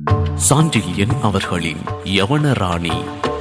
சாண்டில்யன் அவர்களின் யவன ராணி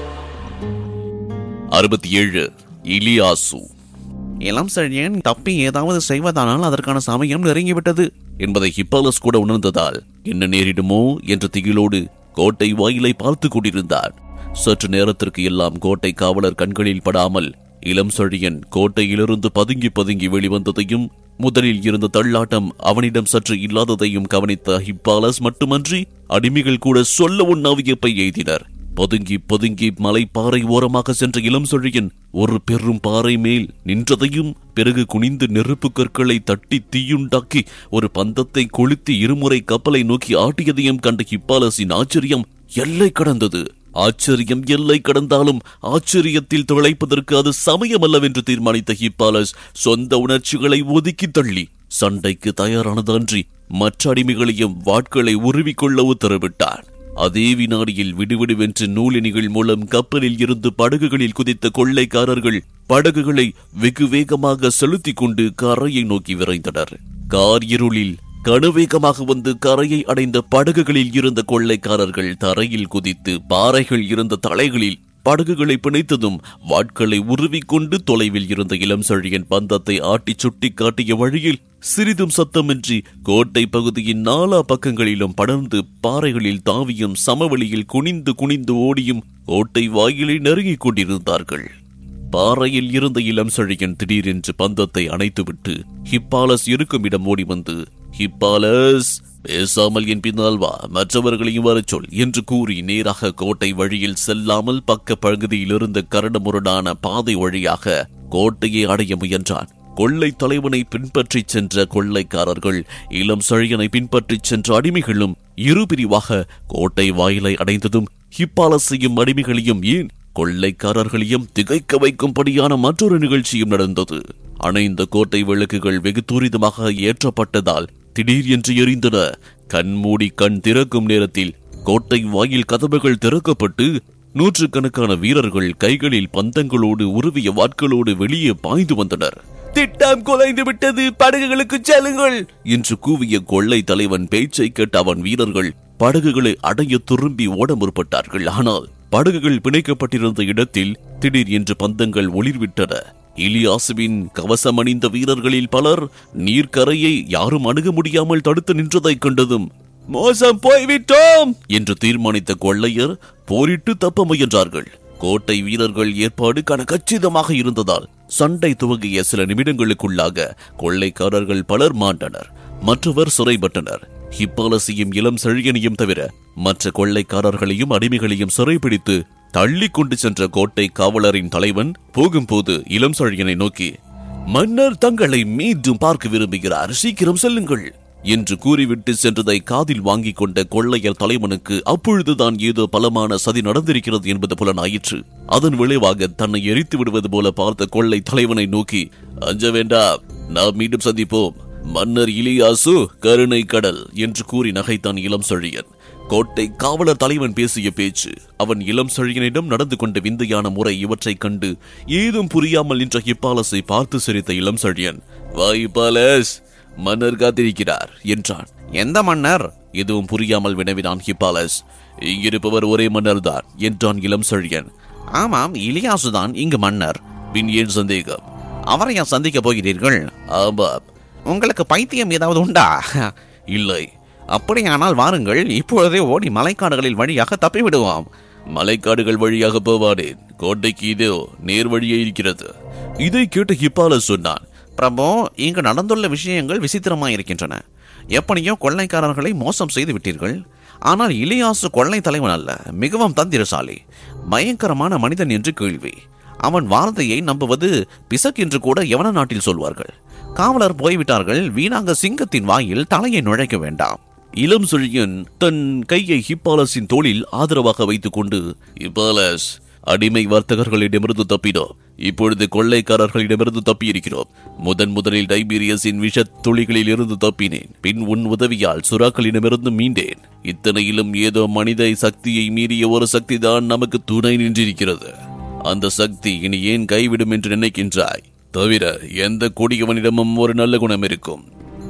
அறுபத்தி ஏழு இலியாசு இளம் செழியன் தப்பி ஏதாவது செய்வதானால் அதற்கான சமயம் நெருங்கிவிட்டது என்பதை ஹிப்பாலஸ் கூட உணர்ந்ததால் என்ன நேரிடுமோ என்ற திகிலோடு கோட்டை வாயிலை பார்த்து கொண்டிருந்தான் சற்று நேரத்திற்கு எல்லாம் கோட்டை காவலர் கண்களில் படாமல் இளம் செழியன் கோட்டையிலிருந்து பதுங்கி பதுங்கி வெளிவந்ததையும் முதலில் இருந்த தள்ளாட்டம் அவனிடம் சற்று இல்லாததையும் கவனித்த ஹிப்பாலஸ் மட்டுமன்றி அடிமைகள் கூட சொல்ல உண்ணாவியப்பை எய்தினர் பதுங்கி பதுங்கி மலை பாறை ஓரமாக சென்ற இளம் சொழியன் ஒரு பெரும் பாறை மேல் நின்றதையும் பிறகு குனிந்து நெருப்பு கற்களை தட்டி தீயுண்டாக்கி ஒரு பந்தத்தை கொளுத்தி இருமுறை கப்பலை நோக்கி ஆட்டியதையும் கண்ட ஹிப்பாலஸின் ஆச்சரியம் எல்லை கடந்தது ஆச்சரியம் எல்லை கடந்தாலும் ஆச்சரியத்தில் திளைப்பதற்கு அது சமயமல்லவென்று தீர்மானித்த ஹிப்பாலஸ் சொந்த உணர்ச்சிகளை ஒதுக்கி தள்ளி சண்டைக்கு தயாரானதன்றி மற்ற அடிமைகளையும் வாட்களை உருவிக்கொள்ள உத்தரவிட்டான் அதே வினாடியில் விடுவிடுவென்று நூலினிகள் மூலம் கப்பலில் இருந்து படகுகளில் குதித்த கொள்ளைக்காரர்கள் படகுகளை வெகு வேகமாக செலுத்திக் கொண்டு கரையை நோக்கி விரைந்தனர் கார் இருளில் கனவேகமாக வந்து கரையை அடைந்த படகுகளில் இருந்த கொள்ளைக்காரர்கள் தரையில் குதித்து பாறைகள் இருந்த தலைகளில் படகுகளை பிணைத்ததும் வாட்களை உருவிக்கொண்டு தொலைவில் இருந்த இளம் செழியன் பந்தத்தை ஆட்டி சுட்டி காட்டிய வழியில் சிறிதும் சத்தமின்றி கோட்டை பகுதியின் நாலா பக்கங்களிலும் படர்ந்து பாறைகளில் தாவியும் சமவெளியில் குனிந்து குனிந்து ஓடியும் கோட்டை வாயிலை நெருங்கிக் கொண்டிருந்தார்கள் பாறையில் இருந்த இளம் செழியன் திடீரென்று பந்தத்தை அணைத்துவிட்டு ஹிப்பாலஸ் இருக்கும் இடம் ஓடி வந்து ஹிப்பாலஸ் பேசாமல் என் பின்னால் வா மற்றவர்களையும் வரச் சொல் என்று கூறி நேராக கோட்டை வழியில் செல்லாமல் பக்க பகுதியில் இருந்த கரடுமுரடான பாதை வழியாக கோட்டையை அடைய முயன்றான் கொள்ளை தலைவனை பின்பற்றிச் சென்ற கொள்ளைக்காரர்கள் இளம் செழியனை பின்பற்றிச் சென்ற அடிமைகளும் இரு பிரிவாக கோட்டை வாயிலை அடைந்ததும் ஹிப்பாலஸையும் அடிமைகளையும் ஏன் கொள்ளைக்காரர்களையும் திகைக்க வைக்கும்படியான மற்றொரு நிகழ்ச்சியும் நடந்தது அணைந்த கோட்டை விளக்குகள் வெகு துரிதமாக ஏற்றப்பட்டதால் திடீர் என்று எரிந்தன கண்மூடி கண் திறக்கும் நேரத்தில் கோட்டை வாயில் கதவுகள் திறக்கப்பட்டு நூற்றுக்கணக்கான வீரர்கள் கைகளில் பந்தங்களோடு உருவிய வாட்களோடு வெளியே பாய்ந்து வந்தனர் திட்டம் குலைந்து விட்டது படகுகளுக்கு செல்லுங்கள் என்று கூவிய கொள்ளை தலைவன் பேச்சை கேட்ட அவன் வீரர்கள் படகுகளை அடைய திரும்பி ஓட முற்பட்டார்கள் ஆனால் படகுகள் பிணைக்கப்பட்டிருந்த இடத்தில் திடீர் என்று பந்தங்கள் ஒளிர்விட்டன இலியாசுவின் கவசம் அணிந்த வீரர்களில் பலர் நீர்க்கரையை யாரும் அணுக முடியாமல் தடுத்து நின்றதைக் கண்டதும் மோசம் போய்விட்டோம் என்று தீர்மானித்த கொள்ளையர் போரிட்டு தப்ப முயன்றார்கள் கோட்டை வீரர்கள் ஏற்பாடு கனகச்சிதமாக இருந்ததால் சண்டை துவங்கிய சில நிமிடங்களுக்குள்ளாக கொள்ளைக்காரர்கள் பலர் மாண்டனர் மற்றவர் சிறைப்பட்டனர் ஹிப்பாலசியும் இளம் செழியனையும் தவிர மற்ற கொள்ளைக்காரர்களையும் அடிமைகளையும் சிறைபிடித்து தள்ளி கொண்டு சென்ற கோட்டை காவலரின் தலைவன் போகும்போது இளம் செழியனை நோக்கி மன்னர் தங்களை மீண்டும் பார்க்க விரும்புகிறார் சீக்கிரம் செல்லுங்கள் என்று கூறிவிட்டு சென்றதை காதில் வாங்கிக் கொண்ட கொள்ளையர் தலைவனுக்கு அப்பொழுதுதான் ஏதோ பலமான சதி நடந்திருக்கிறது என்பது புலனாயிற்று அதன் விளைவாக தன்னை எரித்து விடுவது போல பார்த்த கொள்ளை தலைவனை நோக்கி அஞ்ச வேண்டாம் நாம் மீண்டும் சந்திப்போம் மன்னர் இலியாசு கருணை கடல் என்று கூறி நகைத்தான் இளம் செழியன் கோட்டை காவலர் தலைவன் பேசிய பேச்சு அவன் இளம் செழியனிடம் நடந்து கொண்ட விந்தையான முறை இவற்றைக் கண்டு ஏதும் புரியாமல் நின்ற ஹிப்பாலஸை பார்த்து சிரித்த இளம் செழியன் வா ஹிப்பாலஸ் மன்னர் காத்திருக்கிறார் என்றான் எந்த மன்னர் எதுவும் புரியாமல் வினவினான் ஹிப்பாலஸ் இங்கிருப்பவர் ஒரே மன்னர் தான் என்றான் இளம் செழியன் ஆமாம் இலியாசுதான் இங்கு மன்னர் பின் ஏன் சந்தேகம் அவரையா சந்திக்க போகிறீர்கள் ஆமாம் உங்களுக்கு பைத்தியம் ஏதாவது உண்டா இல்லை அப்படியானால் வாருங்கள் இப்பொழுதே ஓடி மலைக்காடுகளில் வழியாக தப்பி விடுவோம் மலைக்காடுகள் வழியாக போவானேன் கோட்டைக்கு இதோ நேர் வழியே இருக்கிறது இதை கேட்டு ஹிப்பாலஸ் சொன்னான் பிரபு இங்கு நடந்துள்ள விஷயங்கள் விசித்திரமாயிருக்கின்றன எப்படியோ கொள்ளைக்காரர்களை மோசம் செய்து விட்டீர்கள் ஆனால் இலியாசு கொள்ளை தலைவன் அல்ல மிகவும் தந்திரசாலி பயங்கரமான மனிதன் என்று கேள்வி அவன் வார்த்தையை நம்புவது பிசக் என்று கூட யவன நாட்டில் சொல்வார்கள் காவலர் போய்விட்டார்கள் வீணாக சிங்கத்தின் வாயில் தலையை நுழைக்க வேண்டாம் இளம் செழியன் தன் கையை ஹிப்பாலஸின் தோளில் ஆதரவாக வைத்துக் கொண்டு ஹிப்பாலஸ் அடிமை வர்த்தகர்களிடமிருந்து தப்பினோம் இப்பொழுது கொள்ளைக்காரர்களிடமிருந்து தப்பியிருக்கிறோம் முதன் முதலில் டைபீரியஸின் விஷத் துளிகளில் இருந்து தப்பினேன் பின் உன் உதவியால் சுறாக்களிடமிருந்து மீண்டேன் இத்தனையிலும் ஏதோ மனித சக்தியை மீறிய ஒரு சக்தி தான் நமக்கு துணை நின்றிருக்கிறது அந்த சக்தி இனி ஏன் கைவிடும் என்று நினைக்கின்றாய் தவிர எந்த கொடியவனிடமும் ஒரு நல்ல குணம் இருக்கும்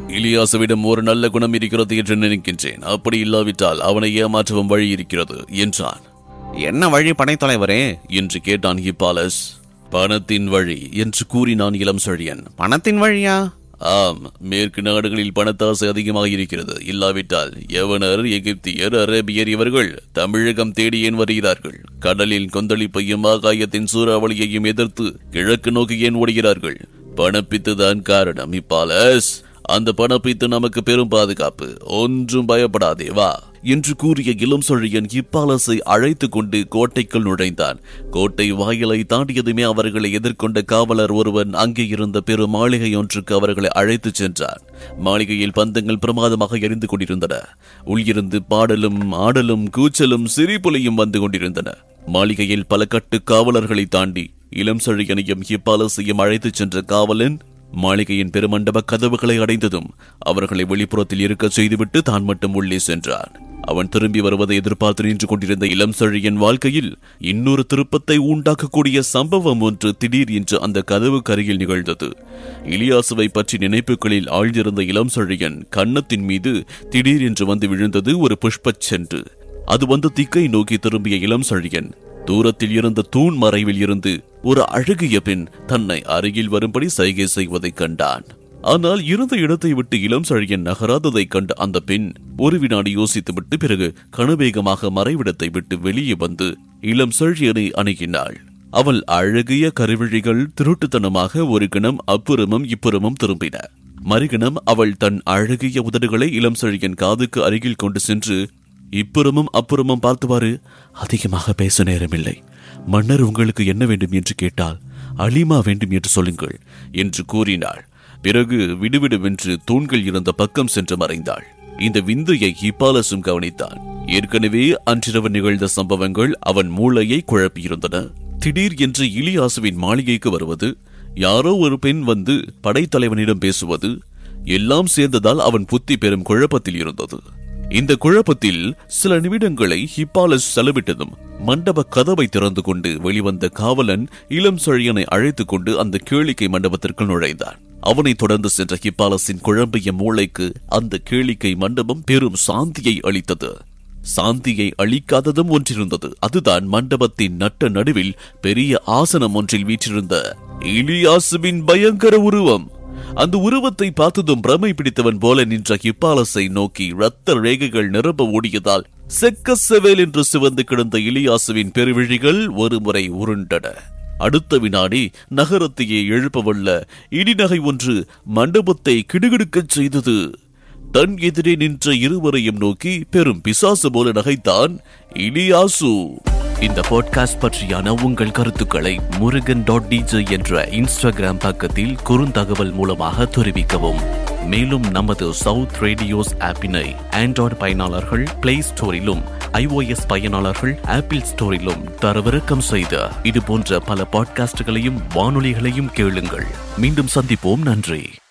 இலியாசுவிடம் ஒரு நல்ல குணம் இருக்கிறது என்று நினைக்கின்றேன் அப்படி இல்லாவிட்டால் அவனை ஏமாற்றவும் வழி இருக்கிறது என்றான் என்ன வழி படைத்தலைவரே என்று கேட்டான் ஹிப்பாலஸ் பணத்தின் வழி என்று கூறினான் இளம் செழியன் பணத்தின் வழியா ஆம் மேற்கு நாடுகளில் பணத்தாசை அதிகமாக இருக்கிறது இல்லாவிட்டால் யவனர் எகிப்தியர் அரேபியர் இவர்கள் தமிழகம் தேடி ஏன் வருகிறார்கள் கடலில் கொந்தளிப்பையும் ஆகாயத்தின் சூறாவளியையும் எதிர்த்து கிழக்கு நோக்கி ஏன் ஓடுகிறார்கள் பணப்பித்துதான் காரணம் இப்பாலஸ் அந்த பணப்பித்து நமக்கு பெரும் பாதுகாப்பு ஒன்றும் பயப்படாதே வா என்று கூறிய இளம் சொழியன் இப்பாலஸை அழைத்துக் கொண்டு கோட்டைக்குள் நுழைந்தான் கோட்டை வாயிலை தாண்டியதுமே அவர்களை எதிர்கொண்ட காவலர் ஒருவன் அங்கே இருந்த பெரு மாளிகை ஒன்றுக்கு அவர்களை அழைத்துச் சென்றான் மாளிகையில் பந்தங்கள் பிரமாதமாக எரிந்து கொண்டிருந்தன உள்இருந்து பாடலும் ஆடலும் கூச்சலும் சிரிப்புலையும் வந்து கொண்டிருந்தன மாளிகையில் பல கட்டு காவலர்களை தாண்டி இளம் செழியனையும் இப்பாலசையும் அழைத்துச் சென்ற காவலன் மாளிகையின் பெருமண்டப கதவுகளை அடைந்ததும் அவர்களை வெளிப்புறத்தில் இருக்கச் செய்துவிட்டு தான் மட்டும் உள்ளே சென்றான் அவன் திரும்பி வருவதை எதிர்பார்த்து நின்று கொண்டிருந்த இளம் செழியன் வாழ்க்கையில் இன்னொரு திருப்பத்தை உண்டாக்கக்கூடிய சம்பவம் ஒன்று திடீர் என்று அந்த கதவுக்கு அருகில் நிகழ்ந்தது இலியாசுவை பற்றி நினைப்புகளில் ஆழ்ந்திருந்த இளம் செழியன் கன்னத்தின் மீது திடீர் என்று வந்து விழுந்தது ஒரு புஷ்பச் சென்று அது வந்து திக்கை நோக்கி திரும்பிய இளம் செழியன் தூரத்தில் இருந்த தூண் மறைவில் இருந்து ஒரு அழகிய பெண் தன்னை அருகில் வரும்படி சைகை செய்வதைக் கண்டான் ஆனால் இருந்த இடத்தை விட்டு இளம் சழியன் நகராததைக் கண்ட அந்த பெண் ஒரு வினாடி யோசித்துவிட்டு பிறகு கணுவேகமாக மறைவிடத்தை விட்டு வெளியே வந்து இளம் செழியனை அணுகினாள் அவள் அழகிய கருவிழிகள் திருட்டுத்தனமாக ஒரு கணம் அப்புறமும் இப்புறமும் திரும்பின மறுகணம் அவள் தன் அழகிய உதடுகளை இளம் செழியன் காதுக்கு அருகில் கொண்டு சென்று இப்புறமும் அப்புறமும் பார்த்துவாரு அதிகமாக பேச நேரமில்லை மன்னர் உங்களுக்கு என்ன வேண்டும் என்று கேட்டால் அலிமா வேண்டும் என்று சொல்லுங்கள் என்று கூறினாள் பிறகு விடுவிடுவென்று தூண்கள் இருந்த பக்கம் சென்று மறைந்தாள் இந்த விந்தையை ஹிப்பாலசும் கவனித்தான் ஏற்கனவே அன்றிரவு நிகழ்ந்த சம்பவங்கள் அவன் மூளையை குழப்பியிருந்தன திடீர் என்று இலியாசுவின் மாளிகைக்கு வருவது யாரோ ஒரு பெண் வந்து படைத்தலைவனிடம் பேசுவது எல்லாம் சேர்ந்ததால் அவன் புத்தி பெரும் குழப்பத்தில் இருந்தது இந்த குழப்பத்தில் சில நிமிடங்களை ஹிப்பாலஸ் செலவிட்டதும் மண்டப கதவை திறந்து கொண்டு வெளிவந்த காவலன் இளம் செழியனை அழைத்துக் கொண்டு அந்த கேளிக்கை மண்டபத்திற்குள் நுழைந்தான் அவனை தொடர்ந்து சென்ற ஹிப்பாலஸின் குழம்பிய மூளைக்கு அந்த கேளிக்கை மண்டபம் பெரும் சாந்தியை அளித்தது சாந்தியை அளிக்காததும் ஒன்றிருந்தது அதுதான் மண்டபத்தின் நட்ட நடுவில் பெரிய ஆசனம் ஒன்றில் வீற்றிருந்த இலியாசுவின் பயங்கர உருவம் அந்த உருவத்தை பார்த்ததும் பிரமை பிடித்தவன் போல நின்ற ஹிப்பாலஸை நோக்கி இரத்த ரேகைகள் நிரம்ப ஓடியதால் செக்க செவேல் என்று சிவந்து கிடந்த இலியாசுவின் பெருவிழிகள் ஒருமுறை உருண்டன அடுத்த வினாடி நகரத்தையே எழுப்பவல்ல இடிநகை ஒன்று மண்டபத்தை கிடுகிடுக்கச் செய்தது தன் எதிரே நின்ற இருவரையும் நோக்கி பெரும் பிசாசு போல நகைத்தான் இலியாசு இந்த பாட்காஸ்ட் பற்றியான உங்கள் கருத்துக்களை முருகன் டாட் டிஜே என்ற இன்ஸ்டாகிராம் பக்கத்தில் குறுந்தகவல் மூலமாக தெரிவிக்கவும் மேலும் நமது சவுத் ரேடியோஸ் ஆப்பினை ஆண்ட்ராய்டு பயனாளர்கள் பிளே ஸ்டோரிலும் iOS பயனாளர்கள் ஆப்பிள் ஸ்டோரிலும் தரவிறக்கம் செய்த இது போன்ற பல பாட்காஸ்டுகளையும் வானொலிகளையும் கேளுங்கள் மீண்டும் சந்திப்போம் நன்றி